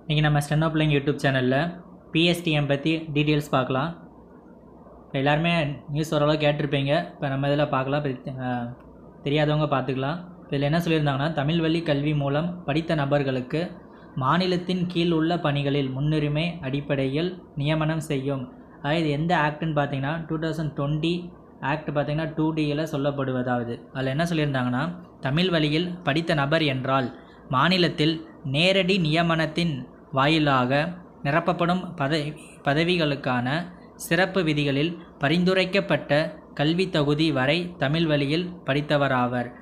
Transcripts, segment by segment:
இன்றைக்கி நம்ம ஸ்டெனோ பிள்ளைங்க யூடியூப் சேனலில் பிஎஸ்டிஎம் பற்றி டீட்டெயில்ஸ் பார்க்கலாம் இப்போ எல்லாருமே நியூஸ் ஓரளவு கேட்டிருப்பீங்க இப்போ நம்ம இதில் பார்க்கலாம் இப்போ அஹ், தெரியாதவங்க பார்த்துக்கலாம் இதில் என்ன சொல்லியிருந்தாங்கன்னா தமிழ் வழி கல்வி மூலம் படித்த நபர்களுக்கு மாநிலத்தின் கீழ் உள்ள பணிகளில் முன்னுரிமை அடிப்படையில் நியமனம் செய்யும் அதாவது இது எந்த ஆக்ட்னு பார்த்தீங்கன்னா டூ தௌசண்ட் டுவெண்ட்டி ஆக்ட் பார்த்தீங்கன்னா டூ டியில் சொல்லப்படுவதாவது அதில் என்ன சொல்லியிருந்தாங்கன்னா தமிழ் வழியில் படித்த நபர் என்றால் மாநிலத்தில் நேரடி நியமனத்தின் வாயிலாக நிரப்பப்படும் பதவி பதவிகளுக்கான சிறப்பு விதிகளில் பரிந்துரைக்கப்பட்ட கல்வித் தகுதி வரை தமிழ் வழியில் படித்தவராவர்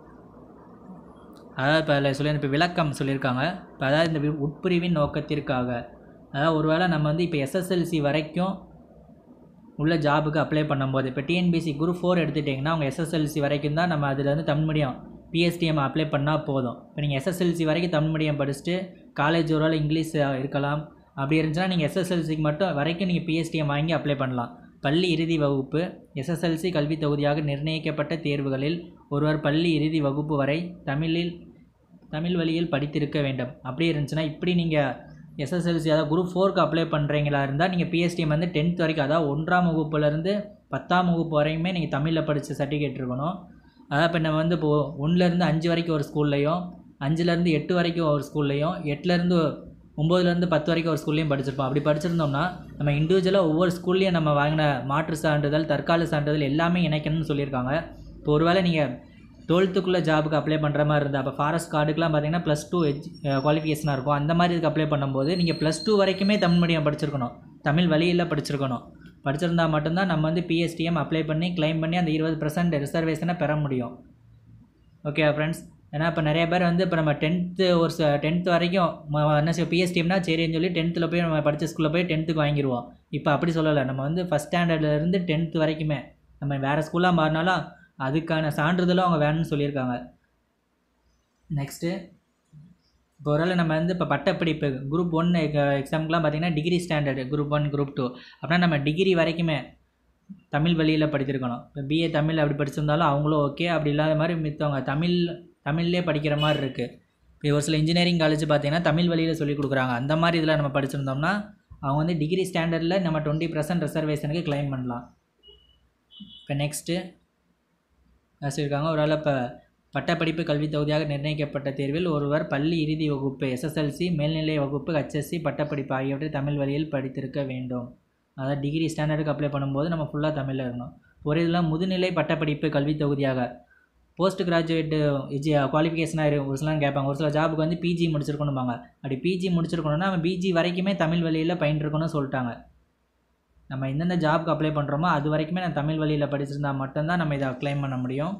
அதாவது இப்போ அதில் சொல்லி இப்போ விளக்கம் சொல்லியிருக்காங்க இப்போ அதாவது இந்த வி- உட்பிரிவின் நோக்கத்திற்காக அதாவது ஒருவேளை நம்ம வந்து இப்போ எஸ்எஸ்எல்சி வரைக்கும் உள்ள ஜாபுக்கு அப்ளை பண்ணும்போது இப்போ டிஎன்பிசி குரூப் ஃபோர் எடுத்துட்டிங்கன்னா அவங்க எஸ்எஸ்எல்சி வரைக்கும் தான் நம்ம அதில் வந்து தமிழ் மீடியம் பிஎஸ்டிஎம் அப்ளை பண்ணால் போதும் இப்போ நீங்கள் எஸ்எஸ்எல்சி வரைக்கும் தமிழ் மீடியம் படிச்சுட்டு காலேஜ் ஒரு வேளை இங்கிலீஷ் அஹ், இருக்கலாம் அப்படி இருந்துச்சுன்னா நீங்கள் எஸ்எஸ்எல்சிக்கு மட்டும் வரைக்கும் நீங்கள் பிஎஸ்டிஎம் வாங்கி அப்ளை பண்ணலாம் பள்ளி இறுதி வகுப்பு எஸ்எஸ்எல்சி கல்வித் தொகுதியாக நிர்ணயிக்கப்பட்ட தேர்வுகளில் ஒருவர் பள்ளி இறுதி வகுப்பு வரை தமிழில் தமிழ் வழியில் படித்திருக்க வேண்டும் அப்படி இருந்துச்சுன்னா இப்படி நீங்கள் எஸ்எஸ்எல்சி அதாவது குரூப் ஃபோருக்கு அப்ளை பண்ணுறீங்களா இருந்தால் நீங்கள் பிஎஸ்டிஎம் வந்து டென்த் வரைக்கும் அதாவது ஒன்றாம் வகுப்புலேருந்து பத்தாம் வகுப்பு வரையுமே நீங்கள் தமிழில் படித்த சர்டிஃபிகேட் இருக்கணும் அதாவது இப்போ நம்ம வந்து இப்போது ஒன்றுலேருந்து அஞ்சு வரைக்கும் ஒரு ஸ்கூல்லையும் அஞ்சுலேருந்து எட்டு வரைக்கும் ஒரு ஸ்கூல்லையும் எட்டுலேருந்து ஒம்போதுலேருந்து பத்து வரைக்கும் ஒரு ஸ்கூல்லையும் படிச்சிருப்போம் அப்படி படிச்சிருந்தோம்னா நம்ம இண்டிவிஜுவலாக ஒவ்வொரு ஸ்கூல்லையும் நம்ம வாங்கின மாற்று சான்றிதழ் தற்கால சான்றிதழ் எல்லாமே இணைக்கணும்னு சொல்லியிருக்காங்க இப்போ ஒருவேளை நீங்கள் டுவெல்த்துக்குள்ளே ஜாபுக்கு அப்ளை பண்ணுற மாதிரி இருந்தால் அப்போ ஃபாரஸ்ட் கார்டுக்குலாம் பார்த்தீங்கன்னா ப்ளஸ் டூ எஜ் குவாலிஃபிகேஷனாக இருக்கும் அந்த மாதிரி இதுக்கு அப்ளை பண்ணும்போது நீங்கள் ப்ளஸ் டூ வரைக்குமே தமிழ் மீடியம் படிச்சிருக்கணும் தமிழ் வழியில் படிச்சிருக்கணும் படிச்சிருந்தா மட்டும்தான் நம்ம வந்து பிஎஸ்டிஎம் அப்ளை பண்ணி க்ளைம் பண்ணி அந்த இருபது பர்சன்ட் ரிசர்வேஷனை பெற முடியும் ஓகே ஃப்ரெண்ட்ஸ் ஏன்னா இப்போ நிறைய பேர் வந்து இப்போ நம்ம டென்த்து ஒரு டென்த்து வரைக்கும் ம- என்ன செய்ய பிஎஸ்டிஎம்னா சரின்னு சொல்லி டென்த்தில் போய் நம்ம படித்த ஸ்கூலில் போய் டென்த்துக்கு வாங்கிடுவோம் இப்போ அப்படி சொல்லலை நம்ம வந்து ஃபஸ்ட் ஸ்டாண்டர்ட்லேருந்து டென்த்து வரைக்குமே நம்ம வேறு ஸ்கூலாக மாறினாலும் அதுக்கான சான்றிதழும் அவங்க வேணும்னு சொல்லியிருக்காங்க நெக்ஸ்ட்டு இப்போ ஒருவேளை நம்ம வந்து இப்போ பட்டப்படிப்பு குரூப் ஒன் எக்ஸாமுக்குலாம் பார்த்தீங்கன்னா degree standard group one group two அப்படின்னா நம்ம டிகிரி வரைக்குமே தமிழ் வழியில் படிச்சிருக்கணும் இப்போ பிஏ தமிழ் அப்படி படிச்சிருந்தாலும் அவங்களும் ஓகே அப்படி இல்லாத மாதிரி மித்தவங்க தமிழ் தமிழ்லே படிக்கிற மாதிரி இருக்குது இப்போ ஒரு சில இன்ஜினியரிங் காலேஜ் பார்த்தீங்கன்னா தமிழ் வழியில் சொல்லி கொடுக்குறாங்க அந்த மாதிரி இதில் நம்ம படிச்சிருந்தோம்னா அவங்க வந்து டிகிரி ஸ்டாண்டர்டில் நம்ம டுவெண்ட்டி பர்சன்ட் ரிசர்வேஷனுக்கு க்ளைம் பண்ணலாம் இப்போ நெக்ஸ்ட்டு என்ன சொல்லியிருக்காங்க ஒரு இப்போ பட்டப்படிப்பு கல்வித் தொகுதியாக நிர்ணயிக்கப்பட்ட தேர்வில் ஒருவர் பள்ளி இறுதி வகுப்பு எஸ்எஸ்எல்சி மேல்நிலை வகுப்பு ஹெச்எஸ்சி பட்டப்படிப்பு ஆகியவற்றை தமிழ் வழியில் படித்திருக்க வேண்டும் அதாவது டிகிரி ஸ்டாண்டர்டுக்கு அப்ளை பண்ணும்போது நம்ம ஃபுல்லாக தமிழில் இருக்கணும் ஒரு இதில் முதுநிலை பட்டப்படிப்பு கல்வித் தொகுதியாக போஸ்ட் கிராஜுவேட்டு எஜி குவாலிஃபிகேஷனாக ஒரு சிலர் கேட்பாங்க ஒரு சில ஜாபுக்கு வந்து பிஜி முடிச்சிருக்கணும்பாங்க அப்படி பிஜி முடிச்சிருக்கணும்னா நம்ம பிஜி வரைக்குமே தமிழ் வழியில் பயின்றிருக்கணும்னு சொல்லிட்டாங்க நம்ம எந்தெந்த ஜாப்க்கு அப்ளை பண்ணுறோமோ அது வரைக்குமே நான் தமிழ் வழியில் படிச்சிருந்தா மட்டும்தான் நம்ம இதை க்ளைம் பண்ண முடியும்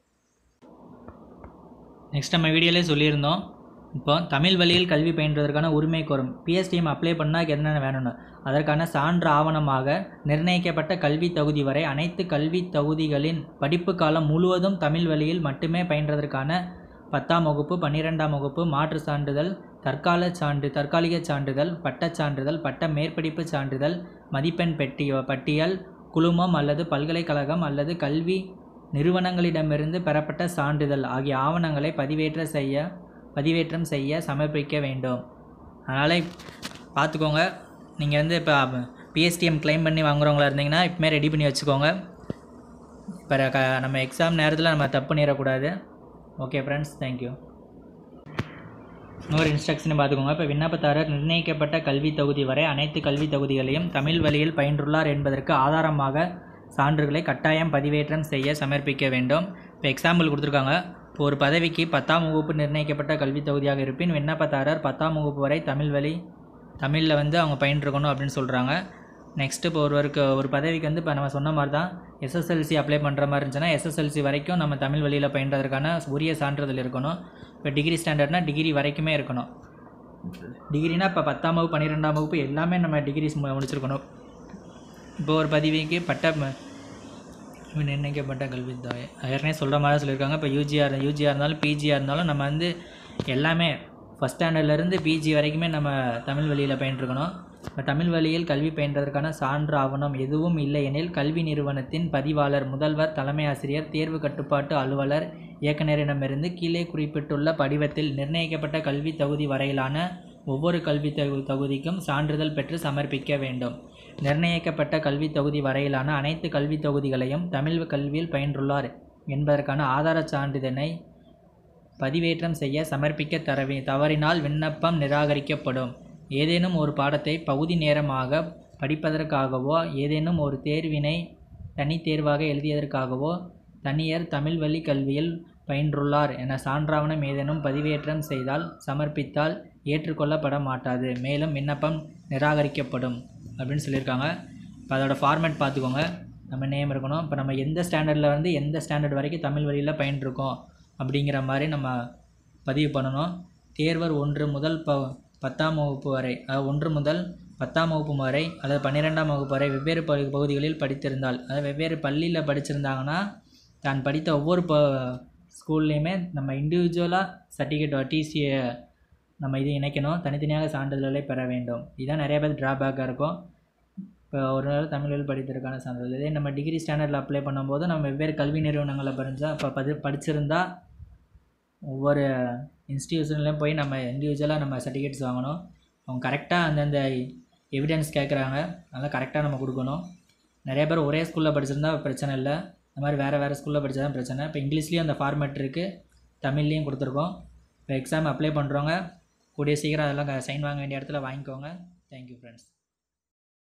நெக்ஸ்ட் நம்ம வீடியோலே சொல்லியிருந்தோம் இப்போ தமிழ் வழியில் கல்வி பயின்றதற்கான உரிமை கோரும் பிஎஸ்டிஎம் அப்ளை பண்ணால் என்னென்ன வேணும்னு அதற்கான சான்று ஆவணமாக நிர்ணயிக்கப்பட்ட கல்வி தகுதி வரை அனைத்து கல்வி தகுதிகளின் படிப்பு காலம் முழுவதும் தமிழ் வழியில் மட்டுமே பயின்றதற்கான பத்தாம் வகுப்பு பன்னிரெண்டாம் வகுப்பு மாற்று சான்றிதழ் தற்கால சான்று தற்காலிக சான்றிதழ் பட்டச் சான்றிதழ் பட்ட மேற்படிப்பு சான்றிதழ் மதிப்பெண் பெட்டி பட்டியல் குழுமம் அல்லது பல்கலைக்கழகம் அல்லது கல்வி நிறுவனங்களிடமிருந்து பெறப்பட்ட சான்றிதழ் ஆகிய ஆவணங்களை பதிவேற்ற செய்ய பதிவேற்றம் செய்ய சமர்ப்பிக்க வேண்டும் அதனால் பார்த்துக்கோங்க நீங்கள் வந்து இப்போ பிஎஸ்டிஎம் க்ளைம் பண்ணி வாங்குறவங்களா இருந்தீங்கன்னா இப்போமே ரெடி பண்ணி வச்சுக்கோங்க இப்போ க நம்ம எக்ஸாம் நேரத்தில் நம்ம தப்பு பண்ணிடக்கூடாது ஓகே ஃப்ரெண்ட்ஸ் தேங்க்யூ இன்னொரு இன்ஸ்ட்ரக்ஷன் பார்த்துக்கோங்க இப்போ விண்ணப்பதாரர் நிர்ணயிக்கப்பட்ட கல்வி தொகுதி வரை அனைத்து கல்வி தொகுதிகளையும் தமிழ் வழியில் பயின்றுள்ளார் என்பதற்கு ஆதாரமாக சான்றுகளை கட்டாயம் பதிவேற்றம் செய்ய சமர்ப்பிக்க வேண்டும் இப்போ எக்ஸாம்பிள் கொடுத்துருக்காங்க இப்போ ஒரு பதவிக்கு பத்தாம் வகுப்பு நிர்ணயிக்கப்பட்ட கல்வி தொகுதியாக இருப்பின் விண்ணப்பதாரர் பத்தாம் வகுப்பு வரை தமிழ் வழி தமிழில் வந்து அவங்க பயின்றிருக்கணும் அப்படின்னு சொல்கிறாங்க நெக்ஸ்ட்டு இப்போ ஒருவருக்கு ஒரு பதவிக்கு வந்து இப்போ நம்ம சொன்ன மாதிரி தான் எஸ்எஸ்எல்சி அப்ளை பண்ணுற மாதிரி இருந்துச்சுன்னா எஸ்எஸ்எல்சி வரைக்கும் நம்ம தமிழ் வழியில் பயின்றதற்கான உரிய சான்றிதழ் இருக்கணும் இப்போ டிகிரி ஸ்டாண்டர்ட்னா டிகிரி வரைக்குமே இருக்கணும் டிகிரினா இப்போ பத்தாம் வகுப்பு பன்னிரெண்டாம் வகுப்பு எல்லாமே நம்ம டிகிரிஸ் முடிச்சிருக்கணும் இப்போ ஒரு பதிவுக்கு பட்ட ம- நிர்ணயிக்கப்பட்ட கல்வி தொகை ஏற்கனவே சொல்கிற மாதிரி சொல்லியிருக்காங்க இப்போ யூஜிஆர் யூஜியாக இருந்தாலும் பிஜியாக இருந்தாலும் நம்ம வந்து எல்லாமே ஃபஸ்ட் ஸ்டாண்டர்ட்லேருந்து பிஜி வரைக்குமே நம்ம தமிழ் வழியில் பயின்றிருக்கணும் இப்போ தமிழ் வழியில் கல்வி பயின்றதற்கான சான்று ஆவணம் எதுவும் இல்லை எனில் கல்வி நிறுவனத்தின் பதிவாளர் முதல்வர் தலைமை ஆசிரியர் தேர்வு கட்டுப்பாட்டு அலுவலர் இயக்குநரிடமிருந்து கீழே குறிப்பிட்டுள்ள படிவத்தில் நிர்ணயிக்கப்பட்ட கல்வி தகுதி வரையிலான ஒவ்வொரு கல்வி தகு தகுதிக்கும் சான்றிதழ் பெற்று சமர்ப்பிக்க வேண்டும் நிர்ணயிக்கப்பட்ட கல்வி தொகுதி வரையிலான அனைத்து கல்வி தொகுதிகளையும் தமிழ் கல்வியில் பயின்றுள்ளார் என்பதற்கான ஆதாரச் சான்றிதழை பதிவேற்றம் செய்ய சமர்ப்பிக்க தரவி தவறினால் விண்ணப்பம் நிராகரிக்கப்படும் ஏதேனும் ஒரு பாடத்தை பகுதி நேரமாக படிப்பதற்காகவோ ஏதேனும் ஒரு தேர்வினை தனித் தேர்வாக எழுதியதற்காகவோ தனியர் தமிழ் வழி கல்வியில் பயின்றுள்ளார் என சான்றாவணம் ஏதேனும் பதிவேற்றம் செய்தால் சமர்ப்பித்தால் ஏற்றுக்கொள்ளப்பட மாட்டாது மேலும் விண்ணப்பம் நிராகரிக்கப்படும் அப்படின்னு சொல்லியிருக்காங்க இப்போ அதோட ஃபார்மேட் பார்த்துக்கோங்க நம்ம நேம் இருக்கணும் இப்போ நம்ம எந்த ஸ்டாண்டர்டில் வந்து எந்த ஸ்டாண்டர்ட் வரைக்கும் தமிழ் வழியில் பயின்றிருக்கோம் அப்படிங்கிற மாதிரி நம்ம பதிவு பண்ணணும் தேர்வர் ஒன்று முதல் ப பத்தாம் வகுப்பு வரை அதாவது ஒன்று முதல் பத்தாம் வகுப்பு வரை அதாவது பன்னிரெண்டாம் வகுப்பு வரை வெவ்வேறு ப பகுதிகளில் படித்திருந்தால் அதாவது வெவ்வேறு பள்ளியில் படிச்சிருந்தாங்கன்னா தான் படித்த ஒவ்வொரு ப ஸ்கூல்லையுமே நம்ம இண்டிவிஜுவலாக சர்டிஃபிகேட் டிசியை நம்ம இது இணைக்கணும் தனித்தனியாக சான்றிதழ்களை பெற வேண்டும் இதுதான் நிறைய பேர் ட்ராபேக்காக இருக்கும் இப்போ ஒரு நாள் தமிழில் படித்ததற்கான சான்றிதழ் இதே நம்ம டிகிரி ஸ்டாண்டர்டில் அப்ளை பண்ணும்போது நம்ம வெவ்வேறு கல்வி நிறுவனங்களில் படித்தா இப்போ பதி படிச்சிருந்தா ஒவ்வொரு இன்ஸ்டியூஷன்லேயும் போய் நம்ம இண்டிவிஜுவலாக நம்ம சர்டிஃபிகேட்ஸ் வாங்கணும் அவங்க கரெக்டாக அந்தந்த எவிடன்ஸ் கேட்குறாங்க அதெல்லாம் கரெக்டாக நம்ம கொடுக்கணும் நிறைய பேர் ஒரே ஸ்கூலில் படிச்சிருந்தா பிரச்சனை இல்லை இந்த மாதிரி வேறு வேறு ஸ்கூலில் படித்தா தான் பிரச்சனை இப்போ இங்கிலீஷ்லேயும் அந்த ஃபார்மேட் இருக்குது தமிழ்லேயும் கொடுத்துருக்கோம் இப்போ எக்ஸாம் அப்ளை பண்ணுறவங்க கூடிய சீக்கிரம் அதெல்லாம் சைன் வாங்க வேண்டிய இடத்துல வாங்கிக்கோங்க தேங்க்யூ ஃப்ரெண்ட்ஸ்